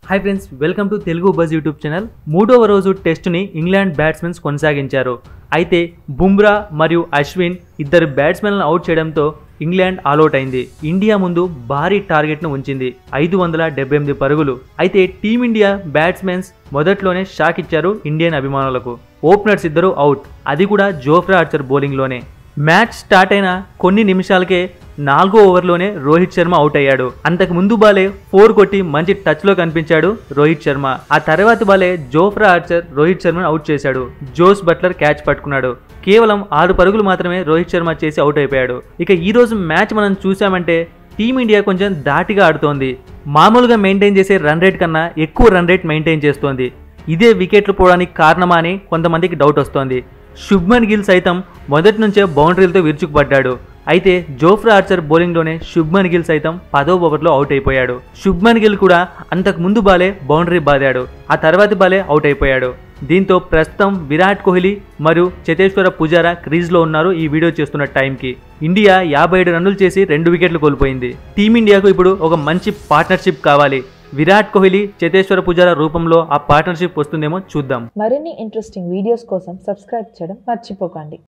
hi friends welcome to Telugu buzz YouTube channel మూడవ రోజు టెస్టుని England batsmen కొనసాగించారు అయితే బుమ్రా మరియు అశ్విన్ ఇద్దరు బ్యాట్స్మెన్లను అవుట్ చేయడంతో ఇంగ్లాండ్ ఆల్అౌట్ అయింది ఇండియా ముందు భారీ టార్గెట్ను ఉంచింది ఐదు వందల డెబ్బై ఎనిమిది పరుగులు అయితే టీమిండియా బ్యాట్స్మెన్స్ మొదట్లోనే షాక్ ఇచ్చారు ఇండియన్ అభిమానులకు ఓపెనర్స్ ఇద్దరు అవుట్ అది కూడా జోఫ్రా ఆర్చర్ బౌలింగ్లోనే మ్యాచ్ స్టార్ట్ అయిన కొన్ని నిమిషాలకే నాలుగో ఓవర్లోనే రోహిత్ శర్మ అవుట్ అయ్యాడు అంతకు ముందు బాలే ఫోర్ కొట్టి మంచి టచ్లో కనిపించాడు రోహిత్ శర్మ ఆ తర్వాత బాలే జోఫ్రా ఆర్చర్ రోహిత్ శర్మను అవుట్ చేశాడు జోస్ బట్లర్ క్యాచ్ పట్టుకున్నాడు కేవలం ఆరు పరుగులు మాత్రమే రోహిత్ శర్మ చేసి అవుట్ అయిపోయాడు ఇక ఈ రోజు మ్యాచ్ మనం చూసామంటే టీమిండియా కొంచెం దాటిగా ఆడుతోంది మామూలుగా మెయింటైన్ చేసే రన్ రేట్ కన్నా ఎక్కువ రన్ రేట్ మెయింటైన్ చేస్తోంది ఇదే వికెట్లు పోవడానికి కారణమా అని కొంతమందికి డౌట్ వస్తోంది శుభ్మన్ గిల్ సైతం మొదటి నుంచే బౌండరీలతో విరుచుకుపడ్డాడు అయితే జోఫ్రా ఆర్చర్ బౌలింగ్లోనే శుభ్మన్ గిల్ సైతం పదో ఓవర్లో అవుట్ అయిపోయాడు శుభ్మన్ గిల్ కూడా అంతకు ముందు బాలే బౌండరీ బాదాడు ఆ తర్వాతి బాలే అవుట్ అయిపోయాడు దీంతో ప్రస్తుతం విరాట్ కోహ్లీ మరియు చతేశ్వర పుజారా క్రీజ్లో ఉన్నారు ఈ వీడియో చేస్తున్న టైంకి ఇండియా యాభై ఏడు రన్నులు చేసి రెండు వికెట్లు కోల్పోయింది టీమిండియాకు ఇప్పుడు ఒక మంచి పార్ట్నర్షిప్ కావాలి విరాట్ కోహ్లీ చతేశ్వర పుజారా రూపంలో ఆ పార్ట్నర్షిప్ వస్తుందేమో చూద్దాం మరిన్ని ఇంట్రెస్టింగ్ వీడియోస్ కోసం సబ్స్క్రైబ్ చేయడం మర్చిపోకండి